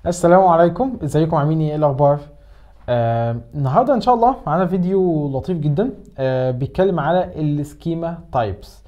السلام عليكم ازيكم عاملين ايه إيه الاخبار آه النهارده ان شاء الله معانا فيديو لطيف جدا آه بيتكلم على السكيما تايبس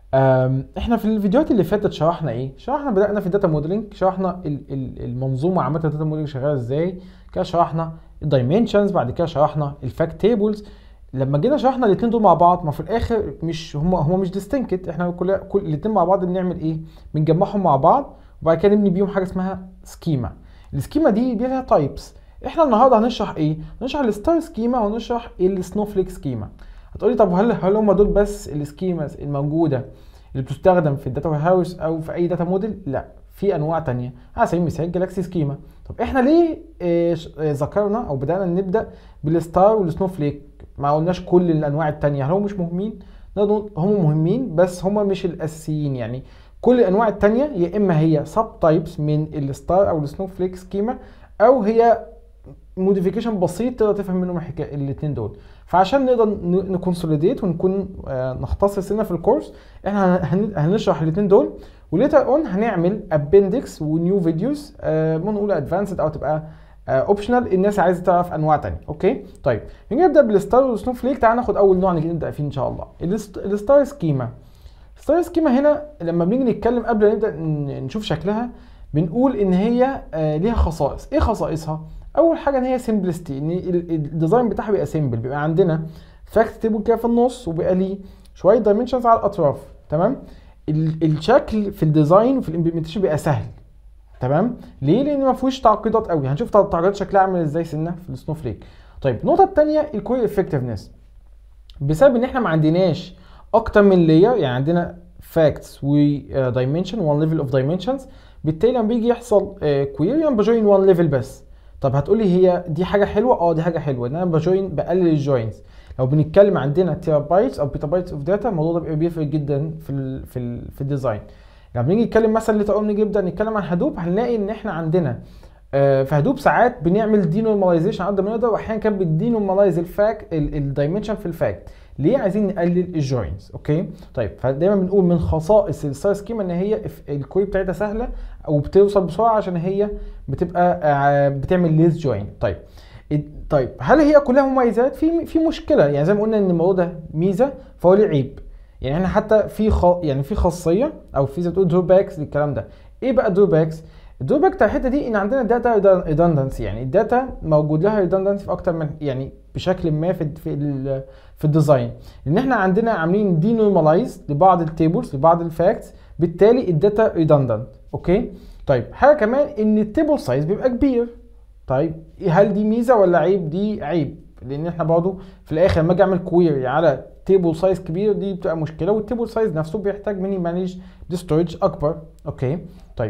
آه احنا في الفيديوهات اللي فاتت شرحنا ايه شرحنا بدأنا في الداتا موديلنج شرحنا ال- ال- المنظومه عامه الداتا موديلنج شغاله ازاي كده شرحنا الدايمنشنز بعد كده شرحنا الفاكت تيبلز لما جينا شرحنا الاثنين دول مع بعض ما في الاخر مش هم هم مش ديستنكت احنا كل كل الاثنين مع بعض بنعمل ايه بنجمعهم مع بعض وبعد كده نبني بيهم حاجه اسمها سكيما السكيما دي دي لها تايبس احنا النهارده هنشرح ايه هنشرح الستار سكيما وهنشرح السنوفليك سكيما هتقولي طب هل هل هم دول بس السكيماز الموجوده اللي بتستخدم في الداتا هاوس او في اي داتا موديل لا في انواع تانية على سبيل المثال جالاكسي سكيما طب احنا ليه آه، ش- آه، ذكرنا او بدانا نبدا بالستار والسنوفليك ما قلناش كل الانواع التانية هل هم مش مهمين نقدر نقول هم مهمين بس هم مش الاساسيين يعني كل الانواع التانية يا اما هي سب تايبس من الستار او السنوفليك سكيما او هي موديفيكيشن بسيط تقدر تفهم منهم الحكايه الاثنين دول فعشان نقدر نكونسوليديت ونكون آه، نختصر سنه في الكورس احنا هن- هنشرح الاثنين دول وليتر اون هنعمل ابندكس ونيو فيديوز بنقول ادفانسد او تبقى اوبشنال الناس عايزه تعرف انواع تانية اوكي طيب نيجي نبدا بالستار والسنوفليك تعال ناخد اول نوع نيجي نبدا فيه ان شاء الله الست- الستار سكيما الستار سكيما هنا لما بنيجي نتكلم قبل ما نبدا ن- نشوف شكلها بنقول ان هي آه، ليها خصائص ايه خصائصها اول حاجه ان هي سمبلستي ان ال- الديزاين بتاعها بيبقى سيمبل بيبقى عندنا فاكت تيبل كده في النص وبيبقى ليه شويه دايمنشنز على الاطراف تمام ال- الشكل في الديزاين وفي الامبلمنتيشن بيبقى سهل تمام ليه لان ما فيهوش تعقيدات قوي هنشوف التعقيدات شكلها عامل ازاي سنه في السنوفليك طيب النقطه الثانيه الكوير افكتفنس بسبب ان احنا ما عندناش اكتر من لاير يعني عندنا فاكتس ودايمنشن وان ليفل اوف دايمنشنز بالتالي لما بيجي يحصل كويري انا بجوين وان ليفل بس طب هتقولي هي دي حاجه حلوه اه دي حاجه حلوه ان انا بجوين بقلل الجوينز لو بنتكلم عندنا تيرا بايتس او بيتا بايتس اوف داتا الموضوع ده بيبقى بيفرق جدا في ال في ال في الديزاين لما بنيجي نتكلم مثلا ليتر اون نيجي نبدا نتكلم عن هدوب هنلاقي ان احنا عندنا آه، في هدوب ساعات بنعمل دي نورماليزيشن قد ما نقدر واحيانا كان بتدي نورماليز الفاك الدايمنشن في الفاكت ليه عايزين نقلل الجوينز اوكي طيب فدايما بنقول من خصائص الستار سكيما ان هي الكوي بتاعتها سهله وبتوصل بسرعه عشان هي بتبقى آه، بتعمل ليز جوين طيب ال- طيب هل هي كلها مميزات في في مشكله يعني زي ما قلنا ان الموضوع ده ميزه فهو ليه عيب يعني احنا حتى في خ... يعني في خاصيه او في زي ما بتقول دروباكس للكلام ده ايه بقى دروباكس الدروباك بتاع الحته دي ان عندنا داتا ريدندنسي يعني الداتا موجود لها ريدندنسي في اكتر من يعني بشكل ما في في ال في الديزاين ان احنا عندنا عاملين دي نورماليز لبعض التيبلز لبعض الفاكتس بالتالي الداتا ريدندنت اوكي طيب حاجه كمان ان التيبل سايز بيبقى كبير طيب هل دي ميزه ولا عيب دي عيب لان احنا برضه في الاخر لما اجي اعمل كويري على تيبل سايز كبير دي بتبقى مشكله والتيبل سايز نفسه بيحتاج مني مانج ستورج اكبر اوكي طيب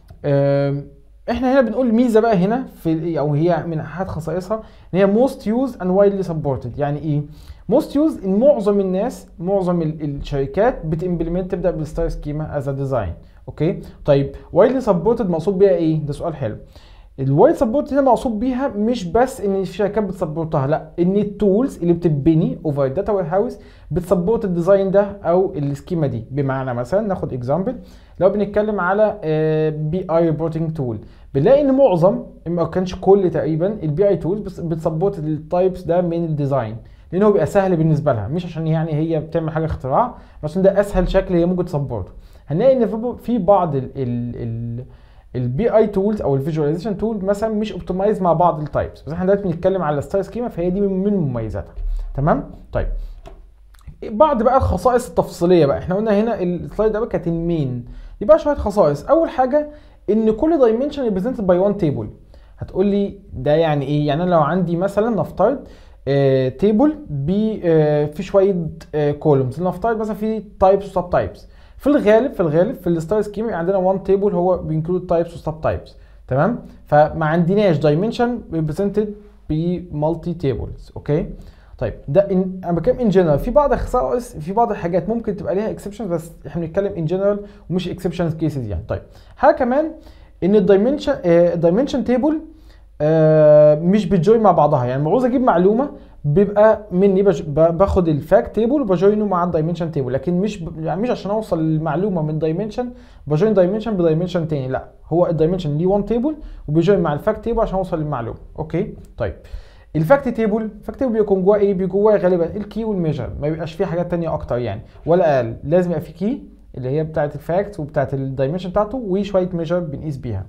أم، احنا هنا بنقول ميزه بقى هنا في او هي من احد خصائصها ان هي موست يوز اند وايدلي سبورتد يعني ايه موست يوز ان معظم الناس معظم ال- الشركات بتمبلمنت تبدا بالستار سكيما از ديزاين اوكي طيب وايدلي سبورتد مقصود بيها ايه ده سؤال حلو الوايد سبورت هنا مقصود بيها مش بس ان الشركات بتسبورتها لا ان التولز اللي بتتبني اوفر الداتا وير هاوس بتسبورت الديزاين ده او السكيما دي بمعنى مثلا ناخد اكزامبل لو بنتكلم على بي اي ريبورتنج تول بنلاقي ان معظم ما كانش كل تقريبا البي اي تولز بتسبورت التايبس ده من الديزاين لان هو بيبقى سهل بالنسبه لها مش عشان يعني هي بتعمل حاجه اختراع بس عشان ده اسهل شكل هي ممكن تسبورته هنلاقي ان في- في بعض ال ال ال البي اي تولز او الفيجواليزيشن تول مثلا مش اوبتمايز مع بعض التايبس بس احنا دلوقتي بنتكلم على ستار سكيما فهي دي من من مميزاتها تمام طيب بعض بقى الخصائص التفصيليه بقى احنا قلنا هنا السلايد ده كانت المين دي بقى شويه خصائص اول حاجه ان كل دايمنشن ريبريزنتد باي وان تيبل هتقول لي ده يعني ايه يعني انا لو عندي مثلا نفترض تيبل بي آه في شويه كولومز نفترض مثلا في تايبس وسب تايبس في الغالب في الغالب في الستار سكيم عندنا وان تيبل هو بينكلود تايبس وسب تايبس تمام فما عندناش دايمنشن ريبريزنتد بمالتي تيبلز اوكي طيب ده إن انا بتكلم ان جنرال في بعض الخصائص في بعض الحاجات ممكن تبقى ليها اكسبشنز بس احنا بنتكلم ان جنرال ومش اكسبشنز كيسز يعني طيب حاجه كمان ان الدايمنشن الدايمنشن تيبل مش بتجوين مع بعضها يعني لما عاوز اجيب معلومه بيبقى مني بج... ب- باخد الفاكت تيبل وبجوينه مع الدايمنشن تيبل لكن مش ب... يعني مش عشان اوصل المعلومه من دايمنشن بجوين دايمنشن بدايمنشن تاني لا هو الدايمنشن ليه 1 تيبل وبيجوين مع الفاكت تيبل عشان اوصل للمعلومه اوكي طيب الفاكت تيبل الفاكت تيبل بيكون جواه ايه بيكون جواه غالبا الكي والميجر ما بيبقاش فيه حاجات تانية اكتر يعني ولا اقل لازم يبقى فيه كي اللي هي بتاعه الفاكت وبتاعه الدايمنشن بتاعته وشويه ميجر بنقيس بيها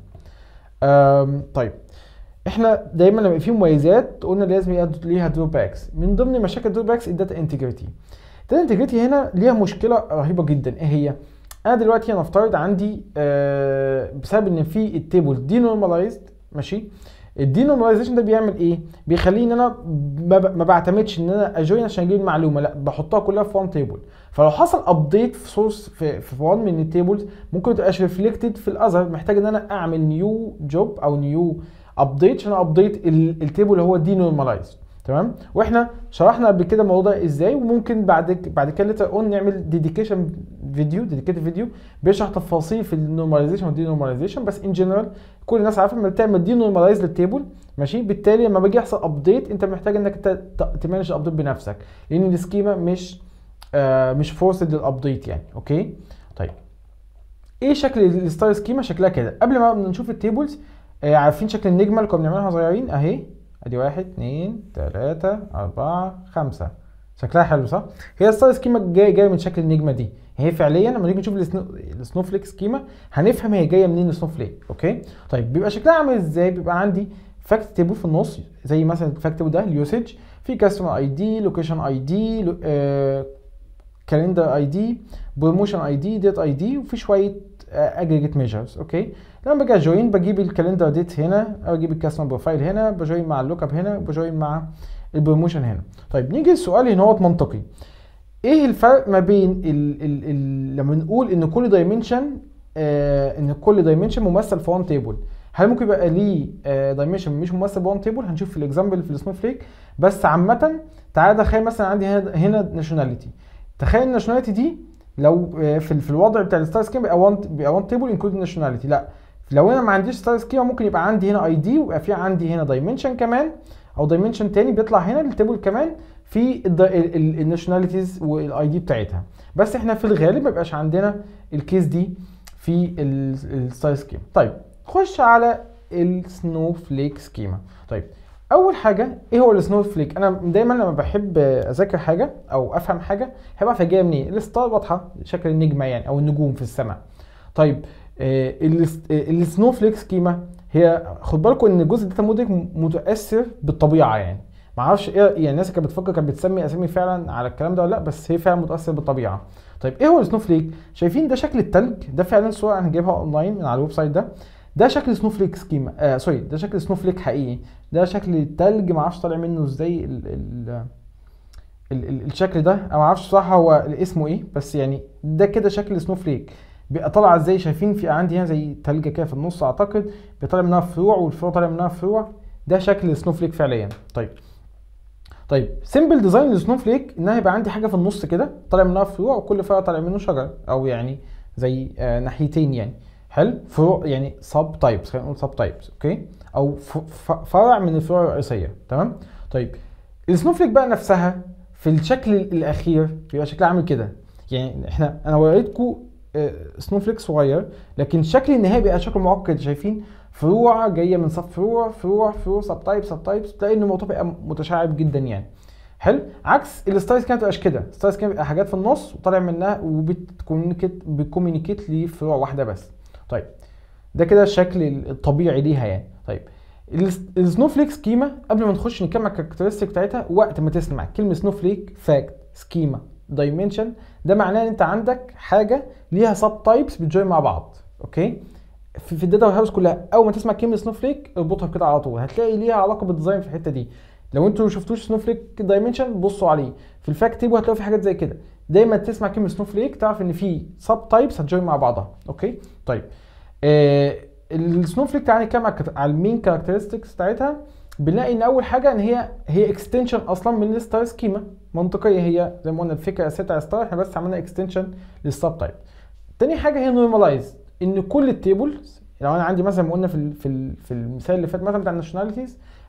أم طيب احنا دايما لما يبقى في مميزات قلنا لازم يبقى ليها دروباكس من ضمن مشاكل الدروباكس الداتا انتجريتي الداتا انتجريتي هنا ليها مشكله رهيبه جدا ايه هي انا دلوقتي هنفترض عندي آه بسبب ان في التيبل دي نورماليزد ماشي الدي نورماليزيشن ده بيعمل ايه بيخليني ان انا ما ب- ما بعتمدش ان انا اجوين عشان اجيب المعلومه لا بحطها كلها في وان تيبل فلو حصل ابديت في سورس في في وان من التيبلز ممكن ما تبقاش ريفلكتد في الاذر محتاج ان انا اعمل نيو جوب او نيو ابديت عشان ابديت التيبل اللي هو دي نورماليزد تمام واحنا شرحنا قبل كده الموضوع ده ازاي وممكن بعد ك- بعد كده ليتر اون نعمل ديديكيشن فيديو ديديكيتد فيديو بيشرح تفاصيل في النورماليزيشن والدي نورماليزيشن بس ان جنرال كل الناس عارفه لما تعمل دي نورماليز للتيبل ماشي بالتالي لما باجي يحصل ابديت انت محتاج انك انت ت- تمانج الابديت بنفسك لان السكيما مش آه مش فورسد للابديت يعني اوكي طيب ايه شكل الستايل سكيما شكلها كده قبل ما نشوف التيبلز آه عارفين شكل النجمه اللي كنا بنعملها صغيرين اهي ادي واحد اتنين تلاتة اربعة خمسة شكلها حلو صح؟ هي الستايل سكيما جايه جايه من شكل النجمه دي هي فعليا لما نيجي نشوف السنو... السنوفليك سكيما هنفهم هي جايه منين السنوفليك اوكي طيب بيبقى شكلها عامل ازاي بيبقى عندي فاكت تيبل في النص زي مثلا الفاكت تيبل ده اليوسج في كاستمر اي دي لوكيشن اي دي كالندر اي دي بروموشن اي دي ديت اي دي وفي شويه اجريجيت ميجرز اوكي لما باجي اجوين بجيب الكالندر ديت هنا او بجيب الكاستمر بروفايل هنا بجوين مع اللوك اب هنا بجوين مع البروموشن هنا طيب نيجي السؤال هنا هو منطقي ايه الفرق ما بين ال ال ال لما نقول ان كل دايمنشن آه ان كل دايمنشن ممثل في وان تيبل هل ممكن يبقى ليه دايمنشن مش ممثل بوان تيبل هنشوف في الاكزامبل في السنوفليك بس عامه تعالى تخيل مثلا عندي هنا هنا ناشوناليتي تخيل الناشوناليتي دي لو آه، في, في الوضع بتاع الستار سكيم بيبقى وان بيبقى وان تيبل انكلود ناشوناليتي لا لو انا ما عنديش ستار سكيما ممكن يبقى عندي هنا اي دي ويبقى في عندي هنا دايمنشن كمان او دايمنشن تاني بيطلع هنا للتيبل كمان في الناشوناليتيز والاي دي بتاعتها بس احنا في الغالب ما بيبقاش عندنا الكيس دي في الستايل سكيما طيب خش على السنو فليك سكيما طيب اول حاجه ايه هو السنو فليك انا دايما لما بحب اذاكر حاجه او افهم حاجه بحب اعرف هي جايه منين الستار واضحه شكل النجمه يعني او النجوم في السماء طيب آه السنو فليك سكيما هي خد بالكم ان جزء الداتا موديل متاثر بالطبيعه يعني ما اعرفش ايه يعني الناس كانت بتفكر كانت بتسمي اسامي فعلا على الكلام ده ولا لا بس هي فعلا متاثر بالطبيعه طيب ايه هو السنو فليك شايفين ده شكل التلج ده فعلا صوره انا جايبها اونلاين من على الويب سايت ده ده شكل سنو فليك سكيما آه سوري ده شكل سنو فليك حقيقي ده شكل التلج ما اعرفش طالع منه ازاي ال ال ال ال الشكل ده انا ما اعرفش صراحه هو اسمه ايه بس يعني ده كده شكل سنو فليك بيبقى طالع ازاي شايفين في عندي هنا زي تلجه كده في النص اعتقد بيطلع منها فروع والفروع طالع منها فروع ده شكل سنو فليك فعليا طيب طيب سيمبل ديزاين السنو فليك ان انا يبقى عندي حاجه في النص كده طالع منها فروع وكل فرع طالع منه شجر او يعني زي آه ناحيتين يعني حلو فروع يعني سب تايبس خلينا نقول سب تايبس اوكي او فرع من الفروع الرئيسيه تمام طيب السنو فليك بقى نفسها في الشكل الاخير بيبقى شكلها عامل كده يعني احنا انا وريتكم سنو فليك صغير لكن شكل النهائي بيبقى شكل معقد شايفين فروع جايه من سب فروع فروع فروع سب تايب سب تايبس تلاقي ان الموضوع بيبقى متشعب جدا يعني حلو عكس الستايل سكان مبتبقاش كده الستايل سكان بيبقى حاجات في النص وطالع منها وبتكومينيكيت بتكومينيكيت لفروع واحده بس طيب ده كده الشكل الطبيعي ليها يعني طيب السنوفليك سكيما قبل ما نخش نتكلم على الكاركترستيك بتاعتها وقت ما تسمع كلمه سنوفليك فاكت سكيما دايمنشن ده معناه ان انت عندك حاجه ليها سب تايبس بتجوين مع بعض اوكي في, في الداتا هاوس كلها اول ما تسمع كلمه سنوفليك اربطها كده على طول هتلاقي ليها علاقه بالديزاين في الحته دي لو انتوا ما شفتوش سنوفليك دايمنشن بصوا عليه في الفاكت تيبل هتلاقوا في حاجات زي كده دايما تسمع كلمه سنوفليك تعرف ان في سب تايبس هتجوين مع بعضها اوكي طيب آه السنوفليك تعالى نتكلم على المين كاركترستكس بتاعتها بنلاقي ان اول حاجه ان هي هي اكستنشن اصلا من الستار سكيما منطقيه هي زي ما قلنا الفكره اساسيه على ستار احنا بس عملنا اكستنشن للسب تايب تاني حاجه هي نورماليز ان كل التيبلز لو انا عندي مثلا قلنا في ال في ال في المثال اللي فات مثلا بتاع الناشوناليتيز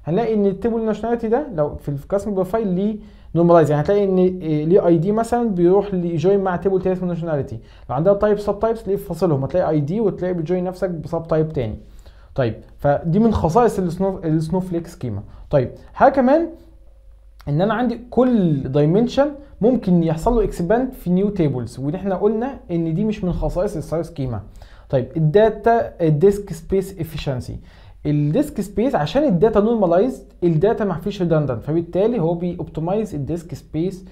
هنلاقي ان التيبل ناشوناليتي ده لو في الكاستمر بروفايل ليه نورماليز يعني هتلاقي ان إيه، ليه اي دي مثلا بيروح يجوين مع تيبل تاني اسمه ناشوناليتي لو عندها تايب سب تايبس تلاقيه فاصلهم هتلاقي اي دي وتلاقي بتجوين نفسك بسب تايب تاني طيب فدي من خصائص السنو السنو فليك سكيما طيب حاجه كمان ان انا عندي كل دايمنشن ممكن يحصل له اكسباند في نيو تيبلز ودي احنا قلنا ان دي مش من خصائص الستار سكيما طيب الداتا الديسك سبيس افيشنسي الديسك سبيس عشان الداتا نورماليزد الداتا ما فيش ريدندنت فبالتالي هو بيوبتمايز الديسك سبيس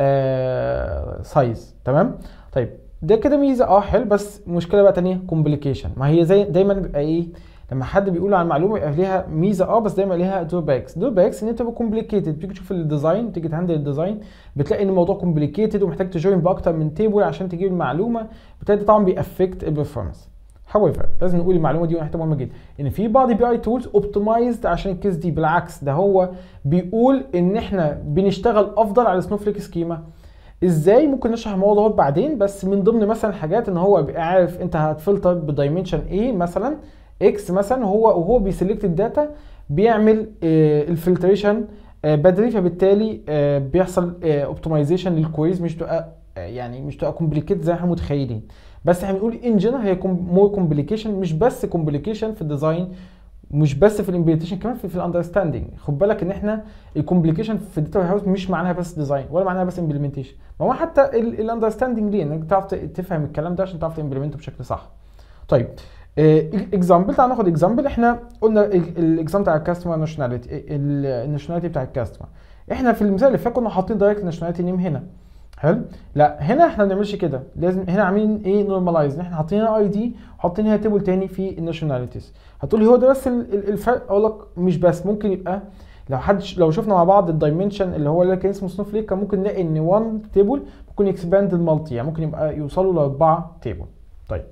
سايز تمام طيب ده كده ميزه اه حلو بس مشكله بقى تانية كومبليكيشن ما هي زي دايما بيبقى ايه لما حد بيقول عن معلومه يبقى ليها ميزه اه بس دايما ليها دور باكس دور باكس ان انت تبقى كومبليكيتد تيجي تشوف الديزاين تيجي تهندل الديزاين بتلاقي ان الموضوع كومبليكيتد ومحتاج تجوين باكتر من تيبل عشان تجيب المعلومه بالتالي ده طبعا بيأفكت البرفورمانس however لازم نقول المعلومه دي حته مهمه جدا ان في بعض بي اي تولز اوبتمايزد عشان الكيس دي بالعكس ده هو بيقول ان احنا بنشتغل افضل على سنوفليك سكيما ازاي ممكن نشرح الموضوع ده بعدين بس من ضمن مثلا حاجات ان هو بيبقى عارف انت هتفلتر بدايمنشن ايه مثلا اكس مثلا هو وهو بيسلكت الداتا بيعمل الفلتريشن بدري فبالتالي آه، بيحصل اوبتمايزيشن للكويز مش تبقى آه، يعني مش تبقى كومبليكيت زي ما احنا متخيلين بس احنا بنقول ان جنرال هي مور كومبليكيشن مش بس كومبليكيشن في الديزاين مش بس في الامبلمنتيشن كمان في, في الاندرستاندنج خد بالك ان احنا الكومبليكيشن في الداتا هاوس مش معناها بس ديزاين ولا معناها بس امبلمنتيشن ما هو حتى الاندرستاندنج ليه انك تعرف تفهم الكلام ده عشان تعرف تمبلمنته بشكل صح طيب اكزامبل تعال ناخد اكزامبل احنا قلنا الاكزامبل بتاع الكاستمر ناشوناليتي الناشوناليتي بتاع الكاستمر احنا في المثال اللي فات كنا حاطين دايركت ناشوناليتي نيم هنا حلو لا هنا احنا ما بنعملش كده لازم هنا عاملين ايه نورماليز احنا حاطين هنا اي دي وحاطين هنا تيبل تاني في الناشوناليتيز هتقولي هو ده بس ال- ال- الفرق اقول لك مش بس ممكن يبقى لو حد لو شفنا مع بعض الدايمنشن اللي هو اللي كان اسمه سنوفليك كان ممكن نلاقي ان 1 تيبل ممكن يكسباند المالتي يعني ممكن يبقى يوصلوا لاربعه تيبل طيب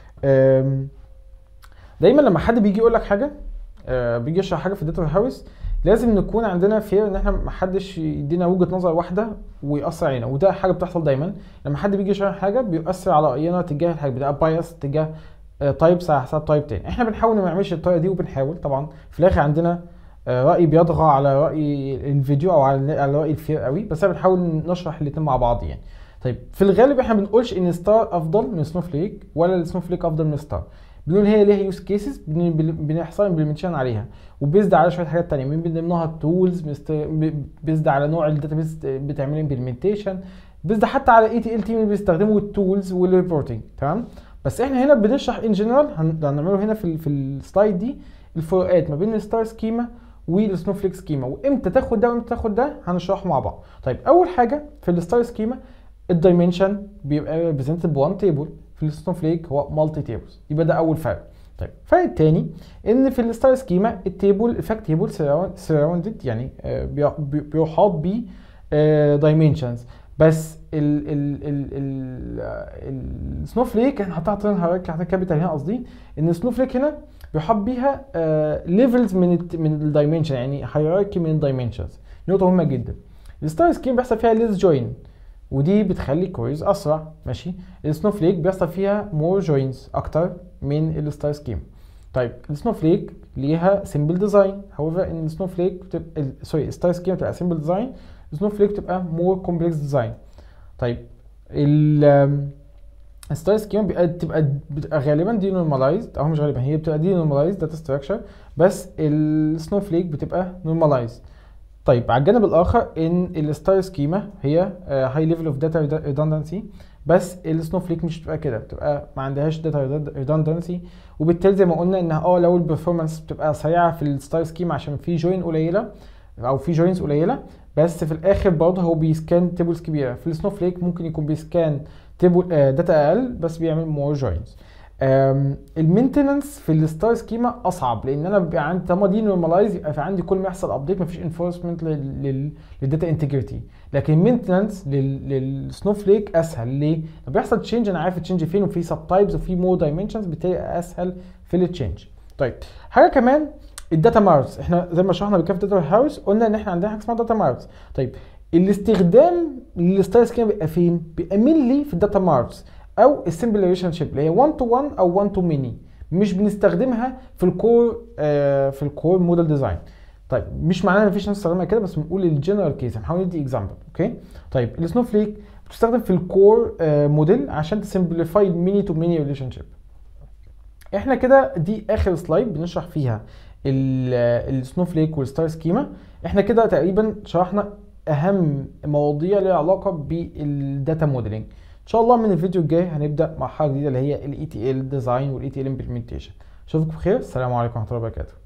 أم، دايما لما حد بيجي يقول لك حاجه آه، بيجي يشرح حاجه في الداتا هاوس لازم نكون عندنا فير ان احنا محدش يدينا وجهه نظر واحده ويأثر علينا وده حاجه بتحصل دايما لما حد بيجي يشرح حاجه بيؤثر على راينا تجاه الحاجه بيبقى بايس تجاه تايبس على حساب تايب تاني احنا بنحاول ما نعملش الطريقه دي وبنحاول طبعا في الاخر عندنا آه، راي بيطغى على راي الفيديو او على على راي الفير قوي بس احنا بنحاول نشرح الاثنين مع بعض يعني طيب في الغالب احنا ما بنقولش ان ستار افضل من سنوفليك ولا السنوفليك افضل من ستار بنقول هي ليها يوز كيسز بنحصل امبلمنتيشن عليها وبيزد على شويه حاجات تانية من ضمنها التولز بيزد على نوع الداتا بيز بتعمل امبلمنتيشن بيزد حتى على اي تي ال تيم اللي بيستخدموا التولز والريبورتنج تمام بس احنا هنا بنشرح ان جنرال هنعمله هنا في ال في السلايد دي الفروقات ما بين الستار سكيما والسنوفليك سكيما وامتى تاخد ده وامتى تاخد ده هنشرحه مع بعض طيب اول حاجه في الستار سكيما الدايمنشن بيبقى ريبريزنتد بوان تيبل في السنوفليك هو مالتي تيبلز يبقى ده اول فرق طيب الفرق الثاني ان في الستار سكيما التيبل الفاكت تيبل سراوندد يعني آه، بي- بي- بيحاط ب دايمنشنز بس ال ال ال ال السنوفليك احنا حطينا حاطين هيراركي حاطين كابيتال هنا قصدي ان السنوفليك هنا بيحط بيها ليفلز من الت- من الدايمنشن يعني هيراركي من الدايمنشنز نقطه مهمه جدا الستار سكيم بيحصل فيها ليز جوين ودي بتخلي كويز اسرع ماشي السنوفليك بيحصل فيها مور جوينز اكتر من الستار سكيم طيب السنوفليك ليها سيمبل ديزاين however ان السنوفليك بتبقى سوري الستار سكيم بتبقى سيمبل ديزاين السنوفليك بتبقى مور كومبلكس ديزاين طيب ال الستار سكيما بيبقى بتبقى بتبقى غالبا دي نورماليزد او مش غالبا هي بتبقى دي نورماليزد داتا ستراكشر بس السنوفليك بتبقى نورماليزد طيب على الجانب الاخر ان الستار سكيما هي هاي ليفل اوف داتا ريدندنسي بس السنوفليك مش بتبقى كده بتبقى ما عندهاش داتا ريدندنسي وبالتالي زي ما قلنا انها اه لو البرفورمانس بتبقى سريعه في الستار سكيما عشان في جوين قليله او في جوينز قليله بس في الاخر برضه هو بيسكان تيبلز كبيره في السنوفليك ممكن يكون بيسكان تيبل داتا اقل بس بيعمل مور جوينز المينتننس في الستار سكيما اصعب لان انا بيبقى عندي طالما دي نورماليز يبقى في عندي كل ما يحصل ابديت مفيش انفورسمنت للداتا انتجريتي لكن المينتننس للسنوفليك اسهل ليه؟ لما بيحصل تشينج انا عارف التشينج فين وفي سب تايبس وفي مور دايمنشنز بالتالي اسهل في التشينج طيب حاجه كمان الداتا ماركس احنا زي ما شرحنا بالكاف داتا هاوس قلنا ان احنا عندنا حاجه اسمها داتا ماركس طيب الاستخدام للستايل سكيما بيبقى فين؟ بيبقى مينلي في الداتا ماركس او السمبل ريليشن شيب اللي هي 1 تو 1 او 1 تو ميني مش بنستخدمها في الكور آه في الكور موديل ديزاين طيب مش معناه ان مفيش ناس تستخدمها كده بس بنقول الجنرال كيس هنحاول ندي اكزامبل اوكي طيب السنو فليك بتستخدم في الكور موديل عشان تسمبليفاي الميني تو ميني ريليشن شيب احنا كده دي اخر سلايد بنشرح فيها السنو فليك والستار سكيما احنا كده تقريبا شرحنا اهم مواضيع ليها علاقه بالداتا موديلنج ان شاء الله من الفيديو الجاي هنبدا مرحله جديده اللي هي الاي تي ال ديزاين والاي تي ال امبلمنتيشن اشوفكم بخير السلام عليكم ورحمه الله وبركاته